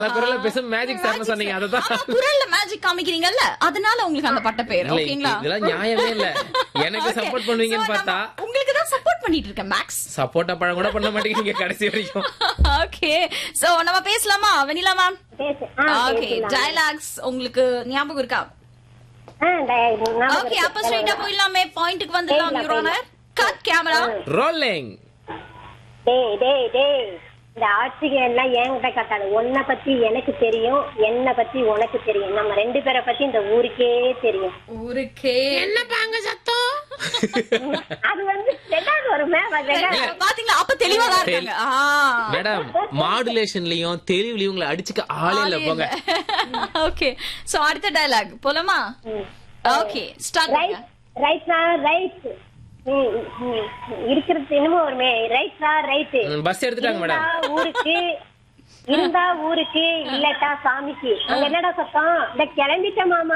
குரல்ல பேசும் மேஜிக் சார்னு சொன்னீங்க அதுதான் ஆனா, குரல்ல மேஜிக் காமிக்கிறீங்கல்ல அதனால உங்களுக்கு அந்த பட்ட பேர் இல்ல, ஓகேங்களா இதெல்லாம் நியாயமே இல்ல எனக்கு Okay. சப்போர்ட் பண்ணுவீங்கன்னு So, பார்த்தா நம்ம உங்களுக்கு தான் சப்போர்ட் பண்ணிட்டு இருக்கேன் மேக்ஸ் சப்போர்ட்டா பழம் கூட பண்ண மாட்டேங்கிறீங்க கடைசி வரைக்கும் ஓகே சோ நம்ம பேசலாமா வெனிலா மேம் பேசு ஆ, ஓகே பேசலாம். டயலாக்ஸ் உங்களுக்கு ஞாபகம் இருக்கா ஆ, டய- ஞாபகம் ஓகே இருக்கு. அப்ப ஸ்ட்ரைட்டா போயிடலாமே பாயிண்ட்க்கு வந்துடலாம் போயிடலாம், your honour cut camera rolling டேய் டேய் டேய் இந்த ஆட்சிக எல்லாம் என்கிட்ட கட்டாது உன்னை பத்தி எனக்கு தெரியும் என்ன பத்தி உனக்கு தெரியும் நம்ம ரெண்டு பேரை பத்தி இந்த ஊருக்கே தெரியும் ஊருக்கே என்னப்பாங்க சத்தம் அது வந்து ரெண்டாவது ஒரு மேம் பாத்தீங்களா அப்ப தெளிவா தான் இருக்காங்க ஆ. மேடம் மாடுலேஷன்லயும் தெளிவுலயும் உங்களை அடிச்சுக்க ஆளே இல்ல போங்க ஓகே சோ அடுத்த டயலாக் போலாமா okay start right right right இருக்கிறது என்னமோ வருமே ரைட் ரைட் பஸ் எடுத்துட்டாங்க மேடம் ஊருக்கு இருந்தா ஊருக்கு இல்லட்டா சாமிக்கு அங்க என்னடா சத்தம் இந்த கிளம்பிட்ட மாமா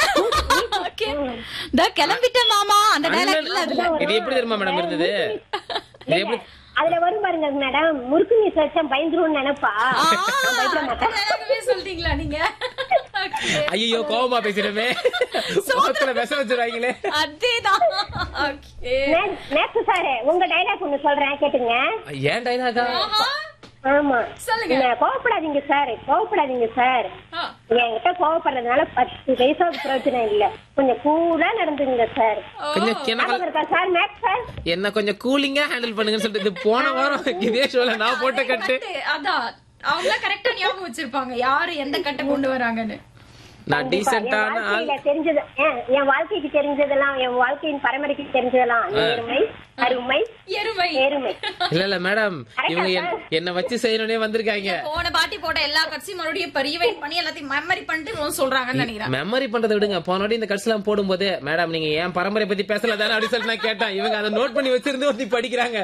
ஓகே இந்த கிளம்பிட்ட மாமா அந்த டயலாக் இல்ல அதுல இது எப்படி தெரியுமா மேடம் இருந்தது இது எப்படி அதுல வரும் பாருங்க மேடம் முறுக்கு நீ வச்சா பயந்துருன்னு நினைப்பா ஆ, நான் பயப்பட மாட்டேன் dialogue-வே சொல்லிட்டீங்களா நீங்க Okay. ஐயோ கோவமா பேசிடுமே சோத்துல விஷ வச்சிருவாங்களே அதேதான் ஓகே நேத்து சாரு உங்க டைலாக் ஒண்ணு சொல்றேன் கேட்டுங்க ஏன் டைலாகா ஆமா சொல்லுங்க. நீங்க கோவப்படாதீங்க சார் கோவப்படாதீங்க சார் என்கிட்ட கோவப்படுறதுனால பத்து பைசா பிரயோஜனம் இல்ல கொஞ்சம் கூலா நடந்துங்க சார் கொஞ்சம் கிணக்கல் ஞாபகம் இருக்கா சார் மேக்ஸ் சார் என்ன கொஞ்சம் கூலிங்கா ஹேண்டில் பண்ணுங்கன்னு சொல்லிட்டு இது போன வாரம் இதே ஷோல நான் போட்ட கட்டு அதான் அவங்க கரெக்டா ஞாபகம் வச்சிருப்பாங்க யாரு எந்த கட்டை கொண்டு வராங்கன்னு நான் என் டீசென்டான ஆள் வாழ்க்கையில தெரிஞ்சது ஏன், என் வாழ்க்கைக்கு தெரிஞ்சதெல்லாம் என் வாழ்க்கையின் பரம்பரைக்கு தெரிஞ்சதெல்லாம் நேர்மை அருமை எருமை நேர்மை இல்ல இல்ல மேடம் இவங்க என்- என்ன வச்சு செய்யணும்னே வந்திருக்காங்க போன பாட்டி போட்ட எல்லா கட்சியும் மறுபடியும் இப்ப ரீவைண்ட் பண்ணி எல்லாத்தையும் மெமரி பண்ணிட்டு இவங்க சொல்றாங்கன்னு நினைக்கிறேன் மெமரி பண்றதை விடுங்க போன வாட்டி இந்த கட்ஸ் எல்லாம் போடும்போது மேடம் நீங்க ஏன் பரம்பரை பத்தி பேசல தானே அப்படி சொல்லிட்டு நான் கேட்டேன் இவங்க அதை நோட் பண்ணி வச்சிருந்து ஒருத்தி படிக்கிறாங்க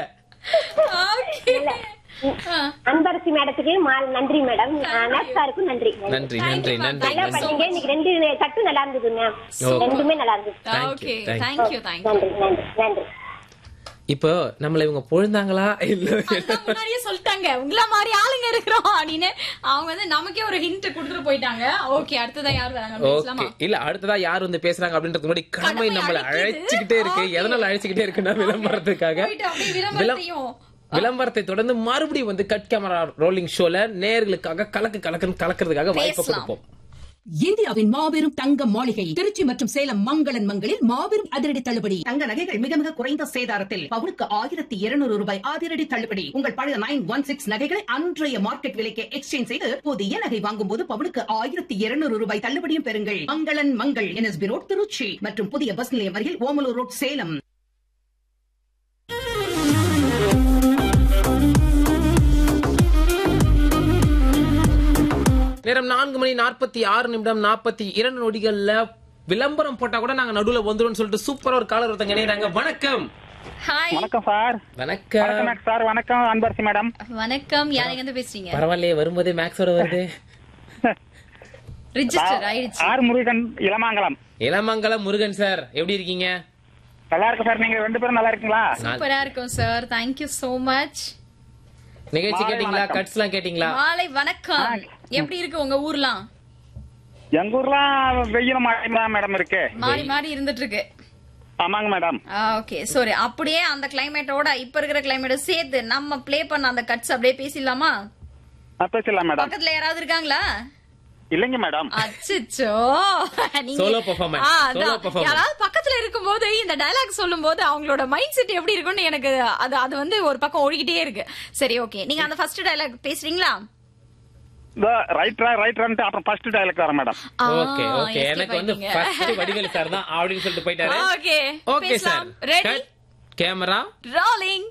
Okay. ஆ. அன்பரசி மேடத்துக்கு மா- நன்றி மேடம் மேக்ஸ் சாருக்கும் நன்றி நன்றி Thank நன்றி you, ma'am. நன்றி நல்லா Thank you so பண்ணீங்க இன்னைக்கு ரெண்டு கட்டு நல்லா இருந்தது மேம் Okay. ரெண்டுமே நல்லா இருந்தது Thank you, Okay, thank thank you, thank you. நன்றி நன்றி நன்றி இப்போ நம்மள இவங்க பொழுந்தாங்களா இல்ல அதான் முன்னாடியே சொல்லிட்டாங்க உங்கள மாதிரி ஆளுங்க இருக்கிறோம் அப்படின்னு அவங்க வந்து நமக்கே ஒரு ஹிண்ட் கொடுத்துட்டு போயிட்டாங்க ஓகே அடுத்ததான் யார் வராங்க ஓகே பேசலாமா இல்ல அடுத்ததா யார் வந்து பேசுறாங்க அப்படின்றதுக்கு முன்னாடி கடமை கடமை நம்மள அழைக்குது. அழைச்சுக்கிட்டே இருக்கு Okay. எதனால அழைச்சுக்கிட்டே இருக்குன்னா விளம்பரத்துக்காக போயிட்டு அப்படியே விளம்- விளம்பரத்தையும் விளம்பரத்தை தொடர்ந்து மறுபடியும் வந்து கட் கேமரா ரோலிங் ஷோல நேர்களுக்காக கலக்கு கலக்குன்னு கலக்கிறதுக்காக வாய்ப்பு பேசலாம். கொடுப்போம் இந்தியாவின் மாபெரும் தங்க மாளிகை திருச்சி மற்றும் சேலம் மங்களன் மங்களில் மாபெரும் அதிரடி தள்ளுபடி தங்க நகைகள் மிக மிக குறைந்த சேதாரத்தில் பவுனுக்கு ஆயிரத்தி இருநூறு ரூபாய் அதிரடி தள்ளுபடி உங்கள் பழைய நைன் ஒன் சிக்ஸ் நகைகளை அன்றைய மார்க்கெட் விலைக்கு எக்ஸ்சேஞ்ச் செய்து புதிய நகை வாங்கும் போது பவுனுக்கு ஆயிரத்தி இருநூறு ரூபாய் தள்ளுபடியும் பெறுங்கள் மங்களன் மங்கள் என்எஸ்பி ரோட் திருச்சி மற்றும் புதிய பஸ் நிலையம் அருகில் ஓமலூர் ரோட் சேலம் நேரம் நான்கு மணி நாற்பத்தி ஆறு நிமிடம் நாற்பத்தி இரண்டு நொடிகள்ல விளம்பரம் போட்டா கூட நாங்க நடுவுல வந்துரும் சொல்லிட்டு சூப்பரா ஒரு காலர் ஒருத்தங்க இணையறாங்க வணக்கம் ஹாய் வணக்கம் சார் வணக்கம் வணக்கம் சார் வணக்கம் அன்பரசி மேடம் வணக்கம் யாருங்க இருந்து பேசுறீங்க பரவாயில்லையே வரும்போதே மேக்ஸோட வருது ரிஜிஸ்டர் ஆயிடுச்சு ஆர் முருகன் இளமாங்கலம் இளமங்கலம் முருகன் சார் எப்படி இருக்கீங்க நல்லா இருக்கு சார் நீங்க ரெண்டு பேரும் நல்லா இருக்கீங்களா சூப்பரா இருக்கும் சார் தேங்க்யூ சோ மச் நிகழ்ச்சி மாலை கேட்டீங்களா வணக்கம். கட்ஸ் எல்லாம் கேட்டீங்களா மாலை வணக்கம் எப்படி இருக்கு உங்க ஊர்லாம் எங்க ஊர்லாம் வெயில் மழை தான் மேடம் இருக்கு மாறி மாறி இருந்துட்டு இருக்கு ஆமாங்க மேடம் ஓகே சாரி அப்படியே அந்த கிளைமேட்டோட இப்ப இருக்கிற கிளைமேட் சேர்த்து நம்ம ப்ளே பண்ண அந்த கட்ஸ் அப்படியே பேசிடலாமா ஆ, பேசலாம் மேடம் பக்கத்துல யாராவது இருக்காங்களா இல்லைங்க மேடம் அச்சச்சோ நீங்க- Solo performance. ஆ, Solo அதான். performance. யாராவது பக்கத்துல இருக்கும்போது இந்த டயலாக் சொல்லும்போது அவங்களோட மைண்ட் செட் எப்படி இருக்கும்னு எனக்கு அது அது வந்து ஒரு பக்கம் ஓடிக்கிட்டே இருக்கு சரி ஓகே நீங்க அந்த ஃபர்ஸ்ட் டயலாக் பேசுறீங்களா ரைட்ரா ரைட்ரான்ட்டு அப்புறம் ஃபர்ஸ்ட் டைலாக் வரேன் மேடம் ஆ, ஓகே ஓகே escape எனக்கு வந்து ஆயிட்டீங்க. ஃபர்ஸ்ட் வடிவேலு சார் தான் அப்படின்னு சொல்லிட்டு போயிட்டாரு ஓகே ஓகே சார் பேசலாம் ரெடி கேமரா ரோலிங்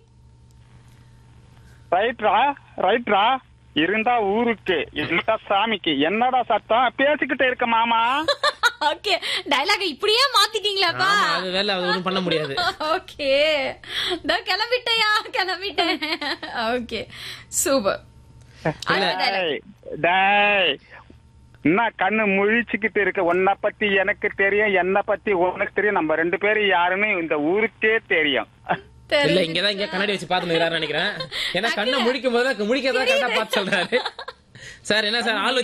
ரைட்ரா ரைட்ரா இருந்தா ஊருக்கு இல்லட்டா சாமிக்கு என்னடா சத்தம் பேசிக்கிட்டே இருக்க மாமா ஓகே டயலாக் இப்படியே மாத்திட்டீங்களாப்பா ஆமா அது வேலை அது ஒண்ணும் பண்ண முடியாது ஓகே இதோ கிளம்பிட்டயா கிளம்பிட்டேன் ஓகே சூப்பர் டேய், டேய் என்ன கண்ணு முழிச்சுக்கிட்டு இருக்க உன்னை பத்தி எனக்கு தெரியும் என்ன பத்தி உனக்கு தெரியும் நம்ம ரெண்டு பேரும் யாருன்னு இந்த ஊருக்கே தெரியும் இல்ல இங்கதான் இங்க கண்ணாடி வச்சு பாத்து நிக்கிறாரு நினைக்கிறேன் ஏன்னா கண்ணை முழிக்கும் போது முழிக்கிறதா கரெக்டா பார்த்து சொல்றாரு சார் என்ன சார் ஆள்